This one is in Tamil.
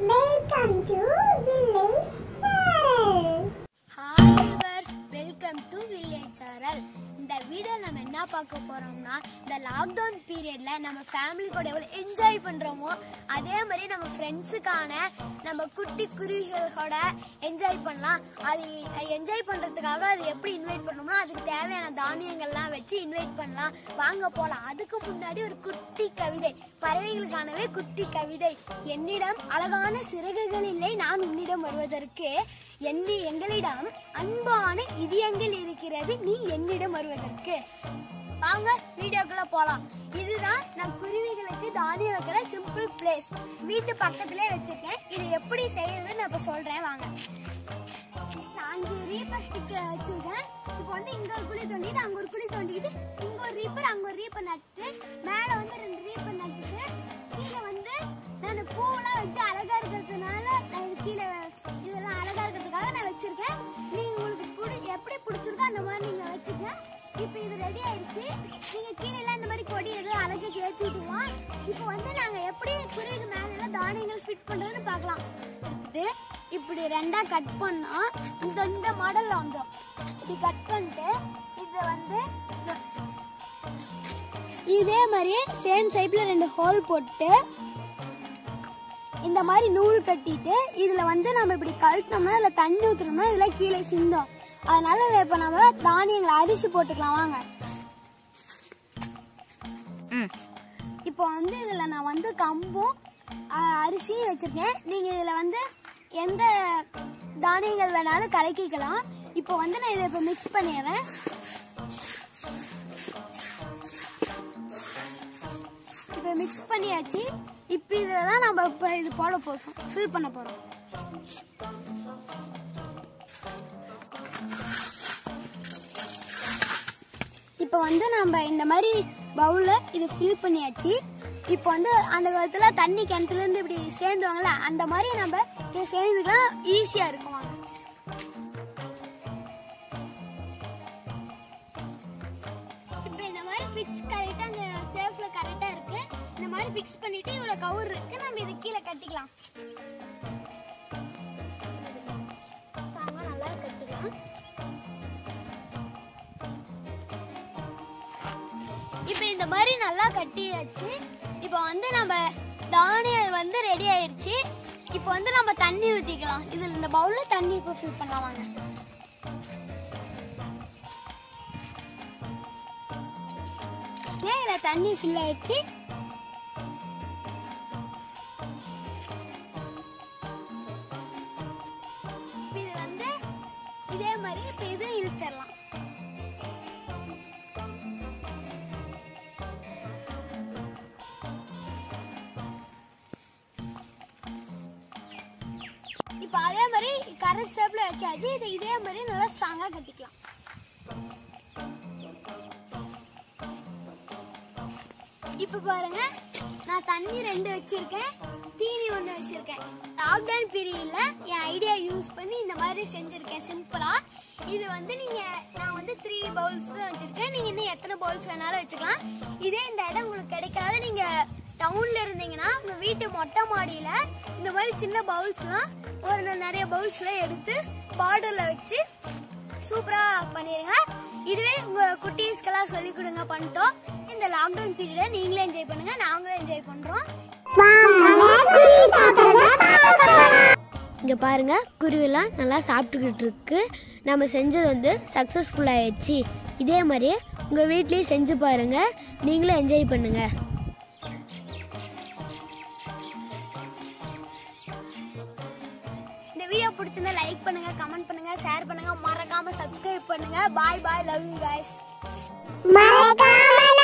Welcome to Village Saral. Hi viewers welcome to village channel இந்த வீடியோ நம்ம என்ன பார்க்க போறோம்னா இந்த லாக்டவுன் பீரியட்ல நம்ம ஃபேமிலி கூட எவ்வளவு என்ஜாய் பண்றோமோ அதே மாதிரி நம்ம ஃப்ரெண்ட்ஸுக்கான நம்ம குட்டி குருவிகளோட என்ஜாய் பண்ணலாம் அது என்ஜாய் பண்றதுக்காக அது எப்படி இன்வைட் பண்ணணும்னா அதுக்கு தேவையான தானியங்கள்லாம் வச்சு இன்வைட் பண்ணலாம் வாங்க போலாம் அதுக்கு முன்னாடி ஒரு குட்டி கவிதை பறவைகளுக்கானவே குட்டி கவிதை என்னிடம் அழகான சிறகுகள் இல்லை நான் உன்னிடம் வருவதற்கு என்னி எங்களிடம் அன்பான இதயங்கள் இருக்கிறது நீ என்னிடம் வருவதற்கு வாங்க வீடியோக்குள்ள போலாம் இதுதான் நான் குருவிகளுக்கு தானியம் வைக்கிற சிம்பிள் பிளேஸ் வீட்டு பக்கத்திலே வச்சிருக்கேன் இது எப்படி செய்யறதுன்னு நான் இப்ப சொல்றேன் வாங்க நான் அங்க ரீப்பர் ஸ்டிக்கர் வச்சிருக்கேன் இப்போ வந்து இங்க ஒரு குழி தோண்டிட்டு அங்க ஒரு குழி தோண்டிட்டு இங்க ஒரு ரீப்பர் அங்க ஒரு ரீப்பர் நட்டு மேல வந்து ரெண்டு ரீப்பர் நட்டுட்டு கீழே வந்து நான் பூவெல்லாம் வச்சு அழகா இருக்கிறதுனால நான் இது கீழே இதெல்லாம் அழகா இருக்கிறதுக்காக நான் வச்சிருக்கேன் நீங்க உங்களுக்கு பிடி எப்படி பிடிச்சிருக்கோ அந்த மாதிரி நீங்க வச்சுக்க இப்போ இது ரெடி ஆயிடுச்சு நீங்க கீழே எல்லாம் இந்த மாதிரி கொடி எதுவும் அழகுக்கு ஏத்திட்டுலாம் இப்போ வந்து நாங்க எப்படி குருவிக்கு மேல எல்லாம் தானியங்கள் ஃபிட் பண்றதுன்னு பார்க்கலாம் எடுத்துட்டு இப்படி ரெண்டா கட் பண்ணா இந்த இந்த மாடல்ல வந்துடும் இப்படி கட் பண்ணிட்டு இது வந்து இந்த- இதே மாதிரி சேம் சைப்ல ரெண்டு ஹோல் போட்டு இந்த மாதிரி நூல் கட்டிட்டு இதுல வந்து நம்ம இப்படி கழட்டினோம்னா இதுல தண்ணி ஊத்துனோம்னா இதுல கீழே சிந்தும் அதனால இதுல இப்ப நம்ம தானியங்களை அரிசி போட்டுக்கலாம் வாங்க இப்போ வந்து இதுல நான் வந்து கம்பும் அஹ், அரிசியும் வச்சிருக்கேன் நீங்க இதுல வந்து எந்த தானியங்கள் வேணாலும் கலக்கிக்கலாம் இப்போ வந்து நான் இதை இப்போ மிக்ஸ் பண்ணிடுறேன் இப்போ மிக்ஸ் பண்ணியாச்சு இப்போ இதில் தான் நம்ம இப்போ இது போட போகிறோம் ஃபில் பண்ண போகிறோம் இப்போ வந்து நம்ம இந்த மாதிரி பவுலில் இது ஃபில் பண்ணியாச்சு இப்போ வந்து அந்த காலத்துல தண்ணி கிணத்துல இருந்து இப்படி சேர்ந்துவாங்கல்ல அந்த மாதிரி நம்ம இதை சேர்ந்துக்கலாம் ஈஸியாக இருக்கும் வாங்க இப்போ இந்த மாதிரி ஃபிக்ஸ் கரெக்டாக அந்த சேஃப்ல கரெக்டாக இருக்கு இந்த மாதிரி ஃபிக்ஸ் பண்ணிட்டு இவ்வளோ கவர் இருக்கு நம்ம இது கீழே கட்டிக்கலாம் தாங்க நல்லா கட்டிக்கலாம் இப்போ இந்த மாதிரி நல்லா கட்டியாச்சு இப்போ வந்து நம்ம தானியம் வந்து ரெடி ஆயிருச்சு இப்போ வந்து நம்ம தண்ணி ஊற்றிக்கலாம் இதில் இந்த பவுலில் தண்ணி இப்போ ஃபில் பண்ணலாம் வாங்க ஏன் இதில் தண்ணி ஃபில் ஆயிடுச்சு இப்ப இது வந்து இதே மாதிரி இப்போ இது இழுத்துடலாம் இப்போ அதே மாதிரி கரெக்ட் ஷேப்ல வச்சாச்சு இதை இதே மாதிரி நல்லா ஸ்ட்ராங்கா கட்டிக்கலாம் இப்போ பாருங்க நான் தண்ணி ரெண்டு வச்சிருக்கேன் தீனி ஒன்று வச்சிருக்கேன் லாக்டவுன் பீரியட்ல என் ஐடியா யூஸ் பண்ணி இந்த மாதிரி செஞ்சிருக்கேன் சிம்பிளா இது வந்து நீங்க நான் வந்து த்ரீ பவுல்ஸ் வச்சிருக்கேன் நீங்க இன்னும் எத்தனை பவுல்ஸ் வேணாலும் வச்சுக்கலாம் இதே இந்த இடம் உங்களுக்கு கிடைக்காத நீங்க டவுன்ல இருந்தீங்கன்னா உங்க வீட்டு மொட்டை மாடியில இந்த மாதிரி சின்ன பவுல்ஸ்லாம் ஒரு நிறைய பவுல்ஸ்லாம் எடுத்து பார்டர்ல வச்சு சூப்பரா பண்ணிருங்க இதுவே உங்க குட்டீஸ்க்கெல்லாம் சொல்லி கொடுங்க பண்ணிட்டோம் இந்த லாக்டவுன் பீரியட நீங்களே என்ஜாய் பண்ணுங்க நாங்களும் என்ஜாய் பண்றோம் வாங்க குருவி சாப்பிடுறத பார்க்கலாம். இங்க பாருங்க குருவிலாம் நல்லா சாப்பிட்டுக்கிட்டு இருக்கு நம்ம செஞ்சது வந்து சக்சஸ்ஃபுல் ஆயிடுச்சு இதே மாதிரி உங்க வீட்லயும் செஞ்சு பாருங்க நீங்களும் என்ஜாய் பண்ணுங்க இந்த வீடியோ பிடிச்சிருந்தா லைக் பண்ணுங்க கமெண்ட் பண்ணுங்க ஷேர் பண்ணுங்க மறக்காம சப்ஸ்கிரைப் பண்ணுங்க bye bye love you guys மறக்காம